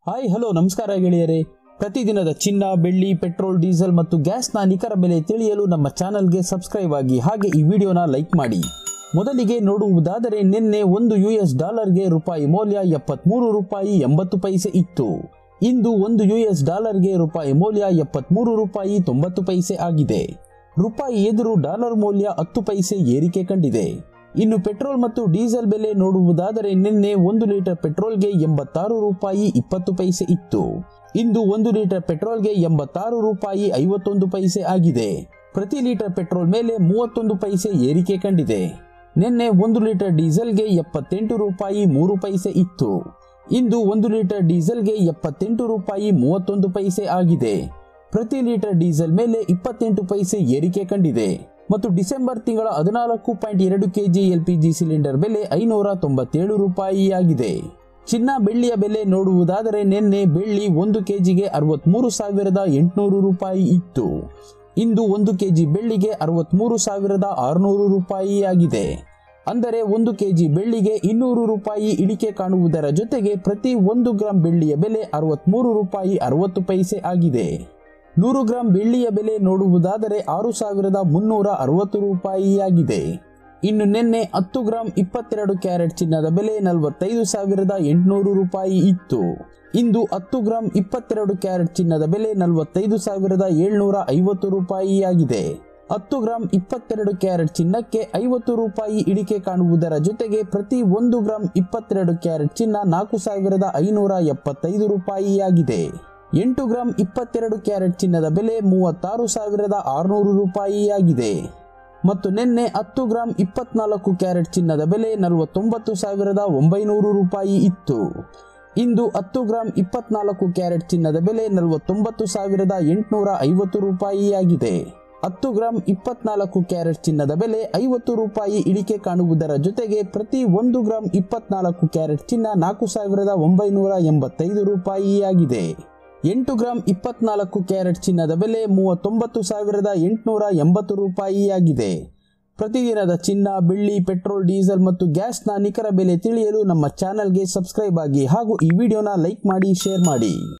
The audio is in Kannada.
ಹಾಯ್ ಹಲೋ ನಮಸ್ಕಾರ ಗೆಳೆಯರೇ ಪ್ರತಿದಿನದ ಚಿನ್ನ ಬೆಳ್ಳಿ ಪೆಟ್ರೋಲ್ ಡೀಸೆಲ್ ಮತ್ತು ಗ್ಯಾಸ್ನ ನಿಖರ ಬೆಲೆ ತಿಳಿಯಲು ನಮ್ಮ ಚಾನಲ್ಗೆ ಸಬ್ಸ್ಕ್ರೈಬ್ ಆಗಿ ಹಾಗೆ ಈ ವಿಡಿಯೋನ ಲೈಕ್ ಮಾಡಿ ಮೊದಲಿಗೆ ನೋಡುವುದಾದರೆ ನಿನ್ನೆ ಒಂದು ಯು ಎಸ್ ಡಾಲರ್ಗೆ ರೂಪಾಯಿ ಮೌಲ್ಯ ಎಪ್ಪತ್ಮೂರು ರೂಪಾಯಿ ಎಂಬತ್ತು ಪೈಸೆ ಇತ್ತು ಇಂದು ಒಂದು ಯು ಎಸ್ ಡಾಲರ್ಗೆ ರೂಪಾಯಿ ಮೌಲ್ಯ ಎಪ್ಪತ್ಮೂರು ರೂಪಾಯಿ ತೊಂಬತ್ತು ಪೈಸೆ ಆಗಿದೆ ರೂಪಾಯಿ ಎದುರು ಡಾಲರ್ ಮೌಲ್ಯ ಹತ್ತು ಪೈಸೆ ಏರಿಕೆ ಕಂಡಿದೆ ಇನ್ನು ಪೆಟ್ರೋಲ್ ಮತ್ತು ಡೀಸೆಲ್ ಬೆಲೆ ನೋಡುವುದಾದರೆ ನಿನ್ನೆ ಒಂದು ಲೀಟರ್ ಪೆಟ್ರೋಲ್ಗೆ ಎಂಬತ್ತಾರು ರೂಪಾಯಿ ಇಪ್ಪತ್ತು ಪೈಸೆ ಇತ್ತು ಇಂದು ಒಂದು ಲೀಟರ್ ಪೆಟ್ರೋಲ್ಗೆ ಎಂಬತ್ತಾರು ರೂಪಾಯಿ ಐವತ್ತೊಂದು ಪೈಸೆ ಆಗಿದೆ ಪ್ರತಿ ಲೀಟರ್ ಪೆಟ್ರೋಲ್ ಮೇಲೆ ಮೂವತ್ತೊಂದು ಪೈಸೆ ಏರಿಕೆ ಕಂಡಿದೆ ನಿನ್ನೆ ಒಂದು ಲೀಟರ್ ಡೀಸೆಲ್ಗೆ ಎಪ್ಪತ್ತೆಂಟು ರೂಪಾಯಿ ಮೂರು ಪೈಸೆ ಇತ್ತು ಇಂದು ಒಂದು ಲೀಟರ್ ಡೀಸೆಲ್ಗೆ ಎಪ್ಪತ್ತೆಂಟು ರೂಪಾಯಿ ಮೂವತ್ತೊಂದು ಪೈಸೆ ಆಗಿದೆ ಪ್ರತಿ ಲೀಟರ್ ಡೀಸೆಲ್ ಮೇಲೆ ಇಪ್ಪತ್ತೆಂಟು ಪೈಸೆ ಏರಿಕೆ ಕಂಡಿದೆ ಮತ್ತು ಡಿಸೆಂಬರ್ ತಿಂಗಳ ಹದಿನಾಲ್ಕು ಪಾಯಿಂಟ್ ಎರಡು ಕೆಜಿ ಎಲ್ಪಿಜಿ ಸಿಲಿಂಡರ್ ಬೆಲೆ ಐನೂರ ತೊಂಬತ್ತೇಳು ರೂಪಾಯಿ ಆಗಿದೆ ಚಿನ್ನ ಬೆಳ್ಳಿಯ ಬೆಲೆ ನೋಡುವುದಾದರೆ ನಿನ್ನೆ ಬೆಳ್ಳಿ ಒಂದು ಕೆಜಿಗೆ ಅರವತ್ಮೂರು ಸಾವಿರದ ಎಂಟುನೂರು ರೂಪಾಯಿ ಇತ್ತು ಇಂದು ಒಂದು ಕೆಜಿ ಬೆಳ್ಳಿಗೆ ಅರವತ್ಮೂರು ಸಾವಿರದ ಆರುನೂರು ರೂಪಾಯಿ ಆಗಿದೆ ಅಂದರೆ ಒಂದು ಕೆಜಿ ಬೆಳ್ಳಿಗೆ ಇನ್ನೂರು ರೂಪಾಯಿ ಇಳಿಕೆ ಕಾಣುವುದರ ಜೊತೆಗೆ ಪ್ರತಿ ಒಂದು ಗ್ರಾಂ ಬೆಳ್ಳಿಯ ಬೆಲೆ ಅರವತ್ಮೂರು ರೂಪಾಯಿ ಅರವತ್ತು ಪೈಸೆ ಆಗಿದೆ ನೂರು ಗ್ರಾಂ ಬೆಳ್ಳಿಯ ಬೆಲೆ ನೋಡುವುದಾದರೆ ಆರು ಸಾವಿರದ ಮುನ್ನೂರ ಅರವತ್ತು ರೂಪಾಯಿ ಆಗಿದೆ ಇನ್ನು ನಿನ್ನೆ ಹತ್ತು ಗ್ರಾಂ ಇಪ್ಪತ್ತೆರಡು ಕ್ಯಾರೆಟ್ ಚಿನ್ನದ ಬೆಲೆ ನಲವತ್ತೈದು ಸಾವಿರದ ಎಂಟುನೂರು ರೂಪಾಯಿ ಇತ್ತು ಇಂದು ಹತ್ತು ಗ್ರಾಂ ಇಪ್ಪತ್ತೆರಡು ಕ್ಯಾರೆಟ್ ಚಿನ್ನದ ಬೆಲೆ ನಲವತ್ತೈದು ಸಾವಿರದ ಏಳ್ನೂರ ಐವತ್ತು ರೂಪಾಯಿ ಆಗಿದೆ ಹತ್ತು ಗ್ರಾಂ ಇಪ್ಪತ್ತೆರಡು ಕ್ಯಾರೆಟ್ ಚಿನ್ನಕ್ಕೆ ಐವತ್ತು ರೂಪಾಯಿ ಇಳಿಕೆ ಕಾಣುವುದರ ಜೊತೆಗೆ ಪ್ರತಿ ಒಂದು ಗ್ರಾಂ ಇಪ್ಪತ್ತೆರಡು ಕ್ಯಾರೆಟ್ ಚಿನ್ನ ನಾಲ್ಕು ಸಾವಿರದ ಐನೂರ ಎಪ್ಪತ್ತೈದು ರೂಪಾಯಿ ಆಗಿದೆ ಎಂಟು ಗ್ರಾಂ ಇಪ್ಪತ್ತೆರಡು ಕ್ಯಾರೆಟ್ ಚಿನ್ನದ ಬೆಲೆ ಮೂವತ್ತಾರು ಸಾವಿರದ ಆರುನೂರು ರೂಪಾಯಿ ಆಗಿದೆ ಮತ್ತು ನಿನ್ನೆ ಹತ್ತು ಗ್ರಾಂ ಇಪ್ಪತ್ನಾಲ್ಕು ಕ್ಯಾರೆಟ್ ಚಿನ್ನದ ಬೆಲೆ ನಲವತ್ತೊಂಬತ್ತು ಸಾವಿರದ ಒಂಬೈನೂರು ರೂಪಾಯಿ ಇತ್ತು ಇಂದು ಹತ್ತು ಗ್ರಾಂ ಇಪ್ಪತ್ನಾಲ್ಕು ಕ್ಯಾರೆಟ್ ಚಿನ್ನದ ಬೆಲೆ ನಲವತ್ತೊಂಬತ್ತು ಸಾವಿರದ ಎಂಟುನೂರ ಐವತ್ತು ರೂಪಾಯಿ ಆಗಿದೆ ಹತ್ತು ಗ್ರಾಂ ಇಪ್ಪತ್ನಾಲ್ಕು ಕ್ಯಾರೆಟ್ ಚಿನ್ನದ ಬೆಲೆ ಐವತ್ತು ರೂಪಾಯಿ ಇಳಿಕೆ ಕಾಣುವುದರ ಜೊತೆಗೆ ಪ್ರತಿ ಒಂದು ಗ್ರಾಂ ಇಪ್ಪತ್ನಾಲ್ಕು ಕ್ಯಾರೆಟ್ ಚಿನ್ನ ನಾಲ್ಕು ಸಾವಿರದ ಒಂಬೈನೂರ ಎಂಬತ್ತೈದು ರೂಪಾಯಿ ಆಗಿದೆ ಎಂಟು ಗ್ರಾಂ ಇಪ್ಪತ್ನಾಲ್ಕು ಕ್ಯಾರೆಟ್ ಚಿನ್ನದ ಬೆಲೆ ಮೂವತ್ತೊಂಬತ್ತು ಸಾವಿರದ ಎಂಟುನೂರ ಎಂಬತ್ತು ರೂಪಾಯಿ ಆಗಿದೆ ಪ್ರತಿದಿನದ ಚಿನ್ನ ಬೆಳ್ಳಿ ಪೆಟ್ರೋಲ್ ಡೀಸೆಲ್ ಮತ್ತು ಗ್ಯಾಸ್ನ ನಿಖರ ಬೆಲೆ ತಿಳಿಯಲು ನಮ್ಮ ಚಾನಲ್ಗೆ ಸಬ್ಸ್ಕ್ರೈಬ್ ಆಗಿ ಹಾಗೂ ಈ ವಿಡಿಯೋನ ಲೈಕ್ ಮಾಡಿ ಶೇರ್ ಮಾಡಿ